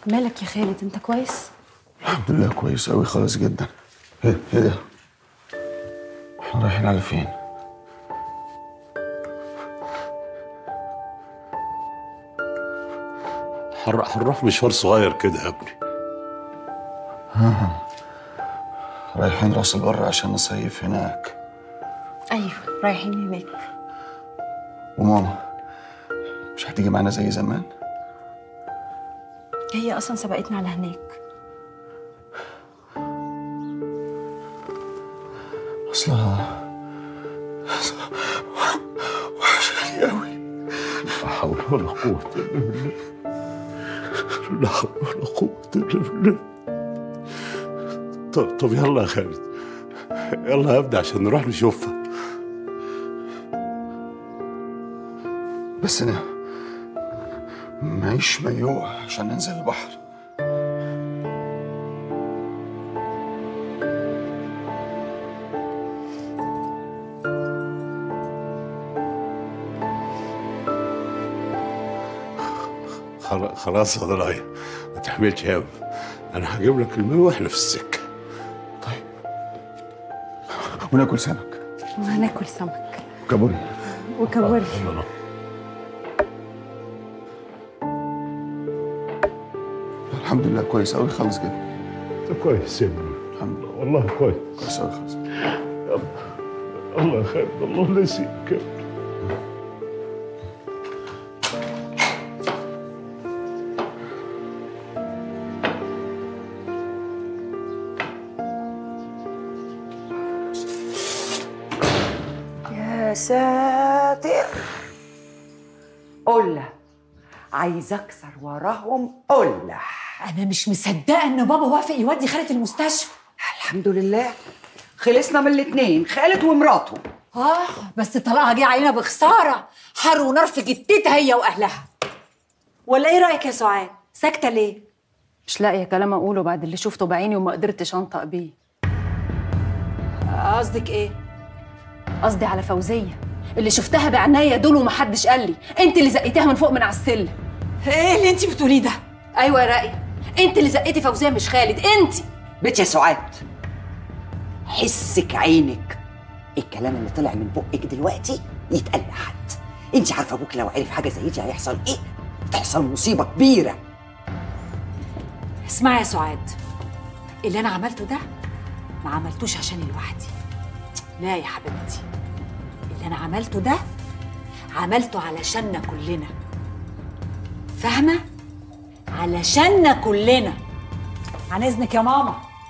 مالك يا خالد انت كويس الحمد لله كويس أوي خالص جدا ايه ايه ده؟ احنا رايحين على فين؟ هنر- هنروح مشوار صغير كده يا ابني رايحين راس البر عشان نصيف هناك ايوه رايحين هناك وماما مش هتيجي معانا زي زمان هي اصلا سبقتنا على هناك أصلها أصلها وحشاني أوي لا حول ولا قوة إلا بالله لا حول ولا قوة إلا بالله طب, طب يلا يا خالد يلا يا ابني عشان نروح نشوفها بس أنا معيش مايوه عشان ننزل البحر خلا- خلاص يا ضلايا ما تحملش هم انا هجيب لك الماء واحنا في السكه طيب وناكل سمك وهناكل سمك كابوري وكبري يلا الحمد لله كويس أوي خالص جدا انت كويس يا ابني الحمد لله والله كويس كويس أوي خالص الله يا خالد الله لا يسيبك يا ابني. يا ساتر قلة عايز اكسر وراهم قلة انا مش مصدقه ان بابا وافق يودي خالد المستشفى الحمد لله خلصنا من الاتنين خالد ومراته اه بس طلاقها جه علينا بخساره حر ونار في جتتها هي واهلها ولا ايه رايك يا سعاد ساكته ليه مش لاقيه كلام اقوله بعد اللي شفته بعيني وما قدرتش انطق بيه قصدك ايه قصدي على فوزيه اللي شفتها بعناية دول ومحدش قال لي انت اللي زقيتيها من فوق من على السلم ايه اللي انت بتقوليه ده ايوه يا راقيه انت اللي زقيتي فوزيه مش خالد انت بنت يا سعاد حسك عينك الكلام اللي طلع من بقك دلوقتي يتقال لحد انت عارفه ابوك لو عرف حاجه زي دي هيحصل ايه تحصل مصيبه كبيره اسمعي يا سعاد اللي انا عملته ده ما عملتوش عشاني لوحدي لا يا حبيبتي اللي انا عملته ده عملته علشاننا كلنا فاهمه علشاننا كلنا عن اذنك يا ماما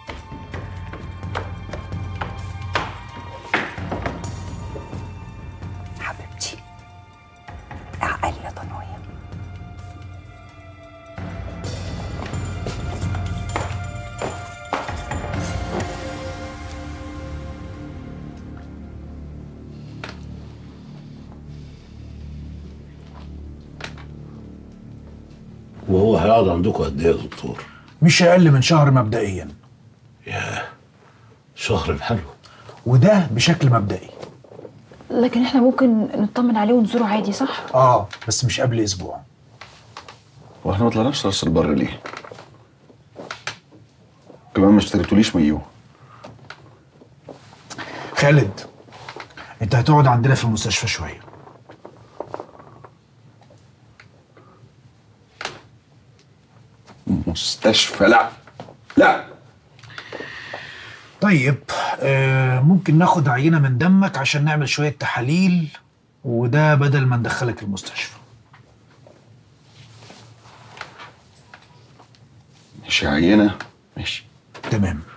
حبيبتي اعقل يا ضنايا وهو هيقعد عندكم قد ايه يا دكتور؟ مش أقل من شهر مبدئيا شهر بحاله وده بشكل مبدئي لكن احنا ممكن نطمن عليه ونزوره عادي صح اه بس مش قبل أسبوع واحنا ما طلعناش راس البر ليه؟ كمان ما اشتريتوليش مايوه خالد أنت هتقعد عندنا في المستشفى شوية مستشفى لا لا طيب آه ممكن ناخد عينة من دمك عشان نعمل شوية تحاليل وده بدل ما ندخلك المستشفى ماشي عينة ماشي تمام